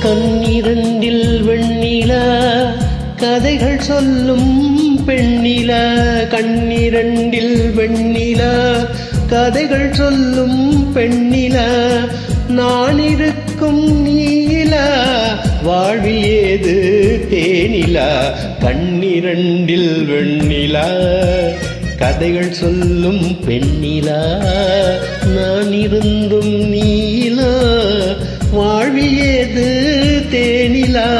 கண்ணிரண்டில் வெண்ணிலா கதைகள் சொல்லும் பெண்ணிலா கண்ணிரண்டில் வெண்ணிலா கதைகள் சொல்லும் பெண்ணிலா நான் இருக்கும் நீலா வாழ்வில் ஏது தேனிலா கண்ணிரண்டில் வெண்ணிலா கதைகள் சொல்லும் பெண்ணிலா நான் இருந்தும் நீலா வாழ்வில் ஏது தேனிலா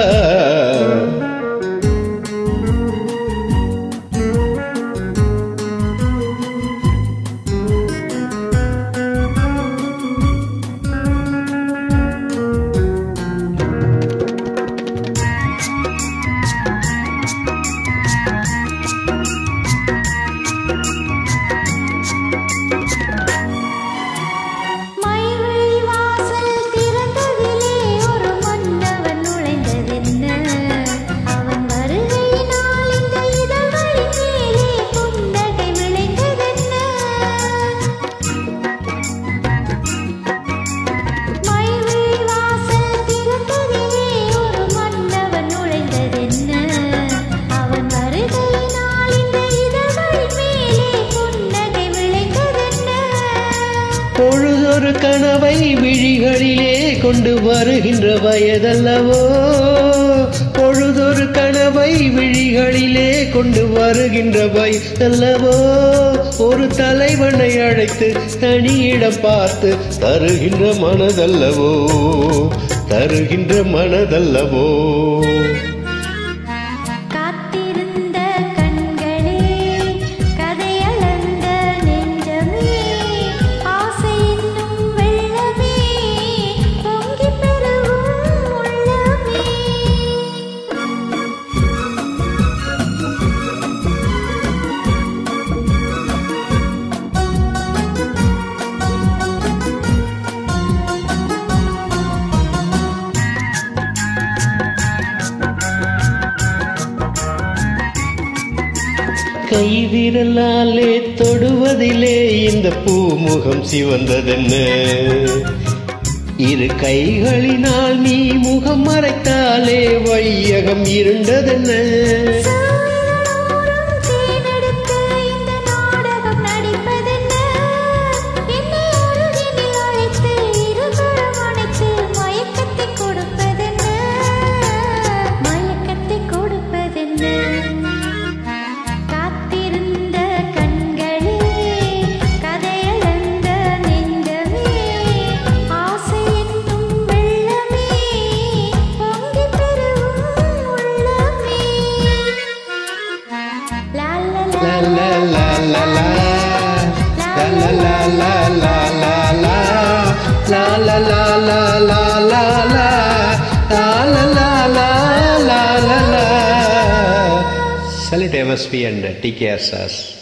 மைவிழி வாசல் திறந்ததிலே ஒரு மன்னவன் நுழைந்ததென்ன அவன் வருகையினால் இந்த இதழ்களின் மேலே புன்னகை விளைந்ததென்ன மைவிழி வாசல் திறந்ததிலே ஒரு மன்னவன் நுழைந்ததென்ன அவன் வருகையினால் இந்த இதழ்களின் மேலே புன்னகை விளைந்ததென்ன பொழுதொரு கனவை விழிகளிலே கொண்டு வருகின்ற வயதல்லவோ பொழுதொரு கனவை விழிகளிலே கொண்டு வருகின்ற வயதல்லவோ ஒரு தலைவனை அழைத்து தனியிடம் பார்த்து தருகின்ற மனதல்லவோ தருகின்ற மனதல்லவோ காத்திருந்த கண்களே கதையளந்த நெஞ்சமே ஆசை என்னும் வெள்ளமே பொங்கி பெருகும் உள்ளமே கைவிரலாலே தொடுவதிலே இந்த பூமுகம் சிவந்ததென்ன இரு கைகளினால் நீ முகம் மறைத்தாலே வையகம் இருண்டதென்ன சாயிரலோரம் தேனெடுத்து இந்த நாடகம் நடிப்பதென்ன என்னை அருகினில் அழைத்து இருகரம் அணைத்து மயக்கத்தை கொடுப்பதென்ன மயக்கத்தை கொடுப்பதென்ன காத்திருந்த கண்களே கதையளந்த நெஞ்சமே ஆசை என்னும் வெள்ளமே பொங்கி பெருகும் உள்ளமே லா லா லா லா லா லா லா. லா லா லா லா லா லா லா. லா லா லா லா லா லா லா. லா லா லா லா லா லா லா. Salute MSP and TKR SAS.